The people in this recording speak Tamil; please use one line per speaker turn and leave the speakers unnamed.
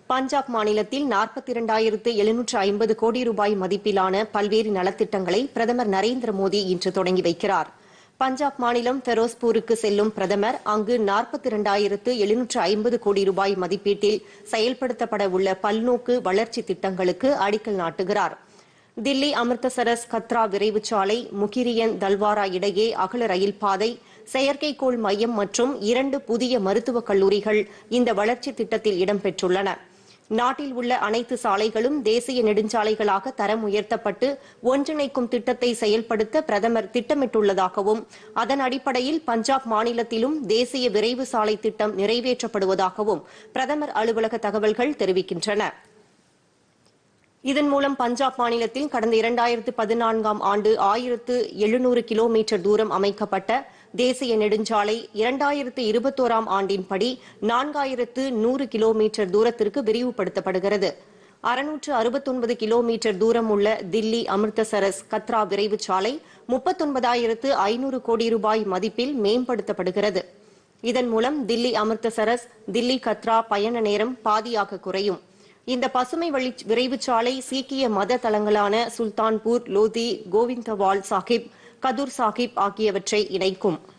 பஞ்சாப் மாநிலத்தில் நாற்பத்தி இரண்டாயிரத்து எழுநூற்று ஐம்பது கோடி ரூபாய் மதிப்பிலான பல்வேறு நலத்திட்டங்களை பிரதமர் நரேந்திர மோடி இன்று தொடங்கி வைக்கிறார் பஞ்சாப் மாநிலம் ஃபெரோஸ்பூருக்கு செல்லும் பிரதமர் அங்கு நாற்பத்தி இரண்டாயிரத்து எழுநூற்று ஐம்பது கோடி ரூபாய் மதிப்பீட்டில் செயல்படுத்தப்பட உள்ள பல்நோக்கு வளர்ச்சி திட்டங்களுக்கு அடிக்கல் நாட்டுகிறார் தில்லி அமிர்தசரஸ் கத்ரா விரைவு சாலை முகிரியன் தல்வாரா இடையே அகல ரயில் பாதை செயற்கைக்கோள் மையம் மற்றும் இரண்டு புதிய மருத்துவக் கல்லூரிகள் இந்த வளர்ச்சி திட்டத்தில் இடம்பெற்றுள்ளன நாட்டில் உள்ள அனைத்து சாலைகளும் தேசிய நெடுஞ்சாலைகளாக தரம் உயர்த்தப்பட்டு ஒன்றிணைக்கும் திட்டத்தை செயல்படுத்த பிரதமர் திட்டமிட்டுள்ளதாகவும் அதன் அடிப்படையில் பஞ்சாப் மாநிலத்திலும் தேசிய விரைவு சாலை திட்டம் நிறைவேற்றப்படுவதாகவும் பிரதமர் அலுவலக தகவல்கள் தெரிவிக்கின்றன இதன் மூலம் பஞ்சாப் மாநிலத்தில் கடந்த இரண்டாயிரத்து பதினான்காம் ஆண்டு ஆயிரத்து எழுநூறு கிலோமீட்டர் தூரம் அமைக்கப்பட்ட தேசிய நெடுஞ்சாலை இரண்டாயிரத்து இருபத்தோராம் ஆண்டின்படி நான்காயிரத்து நூறு கிலோமீட்டர் தூரத்திற்கு விரிவுபடுத்தப்படுகிறது அறுநூற்று அறுபத்தொன்பது கிலோமீட்டர் தூரம் உள்ள தில்லி அமிர்தசரஸ் கத்ரா விரைவு சாலை முப்பத்தொன்பதாயிரத்து ஐநூறு கோடி ரூபாய் மதிப்பில் மேம்படுத்தப்படுகிறது இதன் மூலம் தில்லி அமிர்தசரஸ் தில்லி கத்ரா பயண நேரம் பாதியாக குறையும் இந்த பசுமை வழி விரைவு சாலை சீக்கிய மத தலங்களான சுல்தான்பூர் லோதி கோவிந்தவால் சாஹிப் கதூர் சாஹிப் ஆகியவற்றை இணைக்கும்